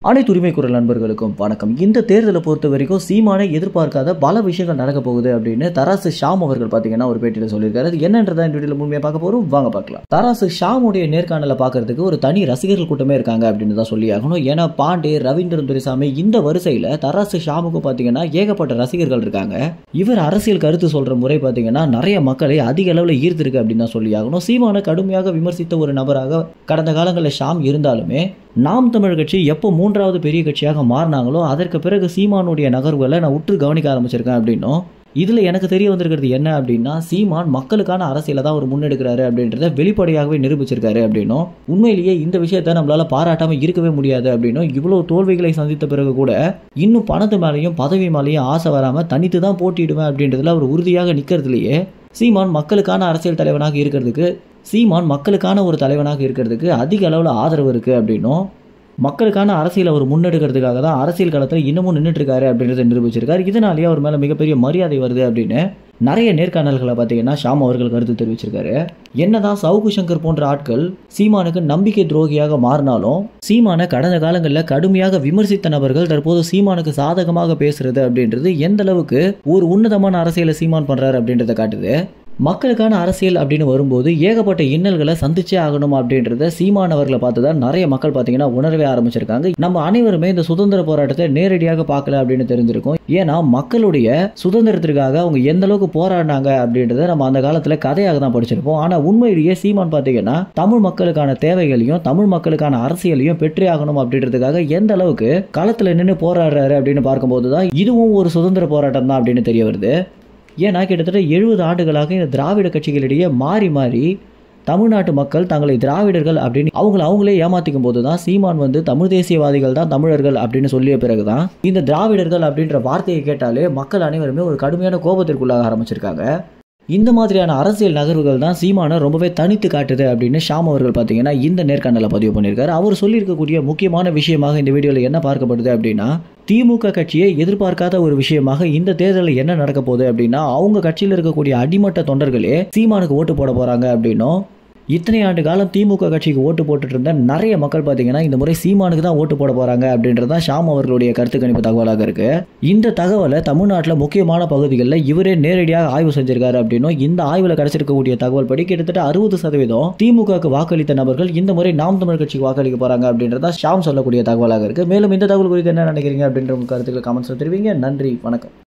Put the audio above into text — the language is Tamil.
அனைத்து உரிமை குரல் நண்பர்களுக்கும் வணக்கம் இந்த தேர்தலை பொறுத்த வரைக்கும் சீமானை எதிர்பார்க்காத பல விஷயங்கள் நடக்க போகுது அப்படின்னு தராசு ஷாம் அவர்கள் பார்த்தீங்கன்னா ஒரு பேட்டியில் சொல்லியிருக்காரு அது என்னன்றதை இந்த வீடியோவில் முழுமையாக பார்க்க போகிறோம் வாங்க பார்க்கலாம் தராசு ஷாமுடைய நேர்காணலை பார்க்கறதுக்கு ஒரு தனி ரசிகர்கள் கூட்டமே இருக்காங்க அப்படின்னு தான் சொல்லி ஆகணும் ஏன்னா பாண்டே ரவீந்திரன் துரைசாமி இந்த வரிசையில் தராசு ஷாமுக்கும் பார்த்தீங்கன்னா ஏகப்பட்ட ரசிகர்கள் இருக்காங்க இவர் அரசியல் கருத்து சொல்ற முறை பார்த்தீங்கன்னா நிறைய மக்களை அதிக அளவில் ஈர்த்திருக்கு அப்படின்னு தான் சொல்லி ஆகணும் சீமானை கடுமையாக விமர்சித்த ஒரு நபராக கடந்த காலங்களில் ஷாம் இருந்தாலுமே நாம் தமிழ் கட்சி எப்போ மூன்றாவது பெரிய கட்சியாக மாறினாங்களோ அதற்கு பிறகு சீமானுடைய நகர்வுகளை நான் உற்று கவனிக்க ஆரம்பிச்சிருக்கேன் அப்படின்னும் இதில் எனக்கு தெரிய வந்திருக்கிறது என்ன அப்படின்னா சீமான் மக்களுக்கான அரசியலை தான் அவர் முன்னெடுக்கிறாரு அப்படின்றத வெளிப்படையாகவே நிரூபிச்சிருக்காரு அப்படின்னும் உண்மையிலேயே இந்த விஷயத்த நம்மளால பாராட்டாமல் இருக்கவே முடியாது அப்படின்னும் இவ்வளோ தோல்விகளை சந்தித்த பிறகு கூட இன்னும் பணத்து மேலேயும் பதவி மேலேயும் ஆசை வராமல் தனித்து தான் போட்டியிடுவேன் அப்படின்றதுல அவர் உறுதியாக நிற்கிறதுலையே சீமான் மக்களுக்கான அரசியல் தலைவனாக இருக்கிறதுக்கு சீமான் மக்களுக்கான ஒரு தலைவனாக இருக்கிறதுக்கு அதிக அளவில் ஆதரவு இருக்குது அப்படின்னும் மக்களுக்கான அரசியலை அவர் முன்னெடுக்கிறதுக்காக தான் அரசியல் களத்தில் இன்னமும் நின்றுட்டு இருக்காரு அப்படின்றத நிரூபிச்சிருக்காரு இதனாலேயே அவர் மேலே மிகப்பெரிய மரியாதை வருது அப்படின்னு நிறைய நேர்காணல்களை பார்த்தீங்கன்னா ஷாம் அவர்கள் கருத்து தெரிவிச்சிருக்காரு என்னதான் சவுகு சங்கர் போன்ற ஆட்கள் சீமானுக்கு நம்பிக்கை துரோகியாக மாறினாலும் சீமானை கடந்த காலங்களில் கடுமையாக விமர்சித்த நபர்கள் தற்போது சீமானுக்கு சாதகமாக பேசுறது அப்படின்றது எந்த அளவுக்கு ஒரு உன்னதமான அரசியலை சீமான் பண்றாரு அப்படின்றத காட்டுது மக்களுக்கான அரசியல் அப்படின்னு வரும்போது ஏகப்பட்ட இன்னல்களை சந்திச்சே ஆகணும் அப்படின்றத சீமானவர்களை பார்த்து தான் நிறைய மக்கள் பார்த்தீங்கன்னா உணரவே ஆரம்பிச்சிருக்காங்க நம்ம அனைவருமே இந்த சுதந்திர போராட்டத்தை நேரடியாக பார்க்கல அப்படின்னு தெரிஞ்சிருக்கும் ஏன்னா மக்களுடைய சுதந்திரத்திற்காக அவங்க எந்த அளவுக்கு போராடினாங்க அப்படின்றத நம்ம அந்த காலத்தில் கதையாக தான் படிச்சிருப்போம் ஆனால் உண்மையிலேயே சீமான் பார்த்தீங்கன்னா தமிழ் மக்களுக்கான தேவைகளையும் தமிழ் மக்களுக்கான அரசியலையும் பெற்றே ஆகணும் அப்படின்றதுக்காக எந்த அளவுக்கு களத்தில் நின்று போராடுறாரு அப்படின்னு பார்க்கும்போது தான் இதுவும் ஒரு சுதந்திர போராட்டம் தான் அப்படின்னு தெரிய வருது ஏன்னா கிட்டத்தட்ட எழுபது ஆண்டுகளாக இந்த திராவிட கட்சிகளிடையே மாறி மாறி தமிழ்நாட்டு மக்கள் தங்களை திராவிடர்கள் அப்படின்னு அவங்கள அவங்களே ஏமாத்திக்கும் போது தான் சீமான் வந்து தமிழ் தேசியவாதிகள் தான் தமிழர்கள் அப்படின்னு சொல்லிய பிறகு தான் இந்த திராவிடர்கள் அப்படின்ற வார்த்தையை கேட்டாலே மக்கள் அனைவருமே ஒரு கடுமையான கோபத்திற்குள்ளாக ஆரம்பிச்சிருக்காங்க இந்த மாதிரியான அரசியல் நகர்வுகள் தான் சீமானை ரொம்பவே தனித்து காட்டுது அப்படின்னு ஷாம் அவர்கள் பார்த்தீங்கன்னா இந்த நேர்காணலை பதிவு பண்ணியிருக்காரு அவர் சொல்லியிருக்கக்கூடிய முக்கியமான விஷயமாக இந்த வீடியோவில் என்ன பார்க்கப்படுது அப்படின்னா திமுக கட்சியை எதிர்பார்க்காத ஒரு விஷயமாக இந்த தேர்தலில் என்ன நடக்க போகுது அப்படின்னா அவங்க கட்சியில் இருக்கக்கூடிய அடிமட்ட தொண்டர்களே சீமானுக்கு ஓட்டு போட போறாங்க அப்படின்னும் இத்தனை ஆண்டு காலம் திமுக கட்சிக்கு ஓட்டு போட்டுட்டு இருந்த நிறைய மக்கள் பார்த்தீங்கன்னா இந்த முறை சீமானுக்கு தான் ஓட்டு போட போறாங்க அப்படின்றது தான் ஷாம் அவர்களுடைய கருத்து கணிப்பு தகவலாக இருக்கு இந்த தகவலை தமிழ்நாட்டில் முக்கியமான பகுதிகளில் இவரே நேரடியாக ஆய்வு செஞ்சிருக்காரு அப்படின்னும் இந்த ஆய்வில் கிடைச்சிருக்கக்கூடிய தகவல் படி கிட்டத்தட்ட அறுபது சதவீதம் திமுகவுக்கு வாக்களித்த நபர்கள் இந்த முறை நாம் தமிழ் கட்சிக்கு வாக்களிக்க போறாங்க அப்படின்றதா ஷாம் சொல்லக்கூடிய தகவலாக இருக்கு மேலும் இந்த தகவல் குறித்து என்ன நினைக்கிறீங்க அப்படின்ற உங்க கருத்துக்களை கமெண்ட்ஸ் தெரிவிங்க நன்றி வணக்கம்